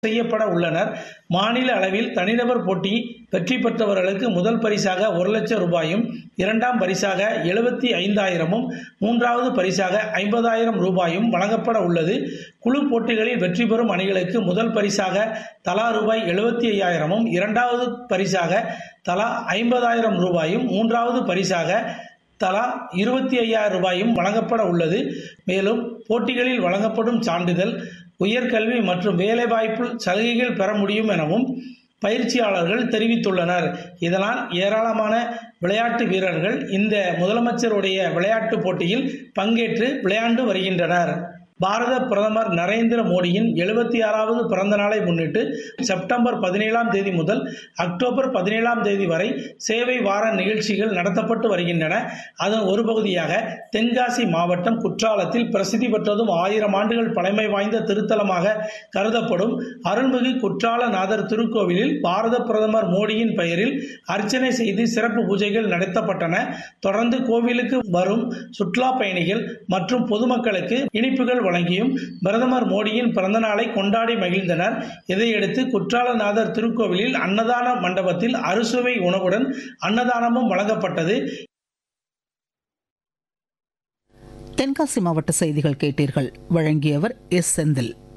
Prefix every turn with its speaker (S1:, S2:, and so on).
S1: செய்யப்பட உள்ளனர் மாநில அளவில் தனிநபர் போட்டி வெற்றி பெற்றவர்களுக்கு முதல் பரிசாக ஒரு லட்சம் ரூபாயும் இரண்டாம் பரிசாக எழுபத்தி ஐந்தாயிரமும் மூன்றாவது பரிசாக ஐம்பதாயிரம் ரூபாயும் வழங்கப்பட உள்ளது குழு போட்டிகளில் வெற்றி பெறும் அணிகளுக்கு முதல் பரிசாக தலா ரூபாய் எழுபத்தி ஐயாயிரமும் இரண்டாவது பரிசாக தலா ஐம்பதாயிரம் ரூபாயும் மூன்றாவது பரிசாக தலா இருபத்தி ஐயாயிரம் ரூபாயும் வழங்கப்பட உள்ளது மேலும் போட்டிகளில் வழங்கப்படும் சான்றிதழ் உயர்கல்வி மற்றும் வேலைவாய்ப்பு சலுகைகள் பெற முடியும் எனவும் பயிற்சியாளர்கள் தெரிவித்துள்ளனர் இதனால் ஏராளமான விளையாட்டு வீரர்கள் இந்த முதலமைச்சருடைய விளையாட்டு போட்டியில் பங்கேற்று விளையாண்டு வருகின்றனர் பாரத பிரதமர் நரேந்திர மோடியின் எழுபத்தி ஆறாவது பிறந்த நாளை முன்னிட்டு செப்டம்பர் பதினேழாம் தேதி முதல் அக்டோபர் பதினேழாம் தேதி வரை சேவை வார நிகழ்ச்சிகள் நடத்தப்பட்டு வருகின்றன அதன் ஒரு பகுதியாக தென்காசி மாவட்டம் குற்றாலத்தில் பிரசித்தி பெற்றதும் ஆயிரம் ஆண்டுகள் பழமை வாய்ந்த திருத்தலமாக கருதப்படும் அருள்மிகு குற்றாலநாதர் திருக்கோவிலில் பாரத பிரதமர் மோடியின் பெயரில் அர்ச்சனை செய்து சிறப்பு பூஜைகள் நடத்தப்பட்டன தொடர்ந்து கோவிலுக்கு வரும் சுற்றுலா பயணிகள் மற்றும் பொதுமக்களுக்கு இனிப்புகள் வழங்கியும் பிரதமர் மோடியின் பிறந்தநாளை கொண்டாடி மகிழ்ந்தனர் இதையடுத்து குற்றாலநாதர் திருக்கோவிலில் அன்னதான மண்டபத்தில் அறுசுவை உணவுடன் அன்னதானமும் வழங்கப்பட்டது
S2: தென்காசி மாவட்ட செய்திகள் கேட்டீர்கள் வழங்கியவர் எஸ் செந்தில்